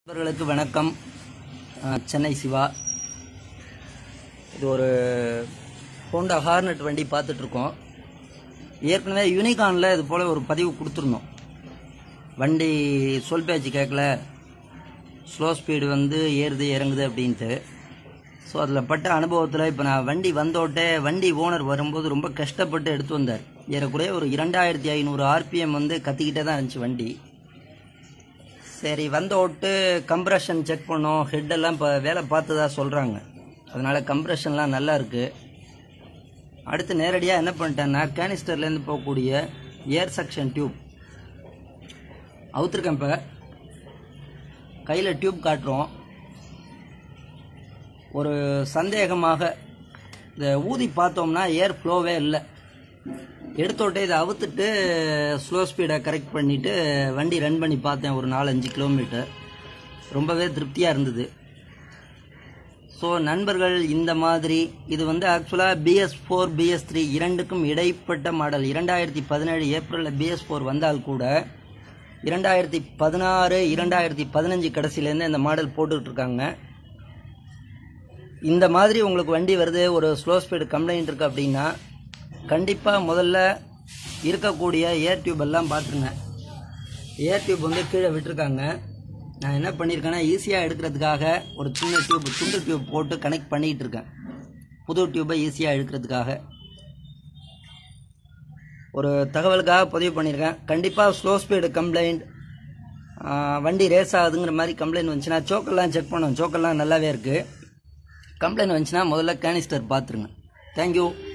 நண்பர்களுக்கு வணக்கம் அஹ், சென்னை சிவா இது ஒரு ஹோண்டா ஹார்னட் வண்டி பார்த்துட்ருக்கோம் ஏற்கனவே யூனிகானில் இது போல் ஒரு பதிவு கொடுத்துருந்தோம் வண்டி சொல் பேச்சு கேட்கல ஸ்லோ ஸ்பீடு வந்து ஏறுது இறங்குது அப்படின்ட்டு ஸோ அதில் பட்ட அனுபவத்தில் இப்போ நான் வண்டி வந்தோட்டே வண்டி ஓனர் வரும்போது ரொம்ப கஷ்டப்பட்டு எடுத்து வந்தார் ஏறக்குறைய ஒரு இரண்டாயிரத்தி ஐநூறு ஆர்பிஎம் வந்து கத்திக்கிட்டே தான் இருந்துச்சு வண்டி சரி வந்த விட்டு கம்ப்ரெஷன் செக் பண்ணோம் ஹெட்டெல்லாம் இப்போ வேலை பார்த்ததா சொல்கிறாங்க அதனால் கம்ப்ரெஷன்லாம் நல்லா இருக்குது அடுத்து நேரடியாக என்ன பண்ணிட்டேன்னா கேனிஸ்டர்லேருந்து போகக்கூடிய ஏர் செக்ஷன் டியூப் அவுத்துருக்கேன் இப்போ கையில் டியூப் காட்டுறோம் ஒரு சந்தேகமாக இதை ஊதி பார்த்தோம்னா ஏர் ஃப்ளோவே இல்லை எடுத்தோட்டே இதை அவுத்துட்டு ஸ்லோ ஸ்பீடை கரெக்ட் பண்ணிவிட்டு வண்டி ரன் பண்ணி பார்த்தேன் ஒரு நாலஞ்சு கிலோமீட்டர் ரொம்பவே திருப்தியாக இருந்தது ஸோ நண்பர்கள் இந்த மாதிரி இது வந்து ஆக்சுவலாக பிஎஸ் ஃபோர் பிஎஸ் த்ரீ இரண்டுக்கும் இடைப்பட்ட மாடல் இரண்டாயிரத்தி பதினேழு ஏப்ரலில் பிஎஸ் ஃபோர் வந்தால் கூட இரண்டாயிரத்தி பதினாறு இரண்டாயிரத்தி பதினஞ்சு கடைசியிலேருந்து இந்த மாடல் போட்டுக்கிட்டு இருக்காங்க இந்த மாதிரி உங்களுக்கு வண்டி வருது ஒரு ஸ்லோ ஸ்பீடு கம்ப்ளைண்ட் இருக்குது அப்படின்னா கண்டிப்பாக முதல்ல இருக்கக்கூடிய ஏர் டியூப் எல்லாம் பார்த்துருங்க ஏர் டியூப் வந்து கீழே விட்டுருக்காங்க நான் என்ன பண்ணியிருக்கேன்னா ஈஸியாக எடுக்கிறதுக்காக ஒரு சின்ன டியூப் துண்டு டியூப் போட்டு கனெக்ட் பண்ணிக்கிட்டு இருக்கேன் புது டியூப்பை ஈஸியாக எடுக்கிறதுக்காக ஒரு தகவலுக்காக பதிவு பண்ணியிருக்கேன் கண்டிப்பாக ஸ்லோ ஸ்பீடு கம்ப்ளைண்ட் வண்டி ரேஸ் ஆகுதுங்கிற மாதிரி கம்ப்ளைண்ட் வந்துச்சுன்னா சோக்கெல்லாம் செக் பண்ணோம் சோக்கெல்லாம் நல்லாவே இருக்குது கம்ப்ளைண்ட் வந்துச்சுன்னா முதல்ல கேனிஸ்டர் பார்த்துருங்க தேங்க்யூ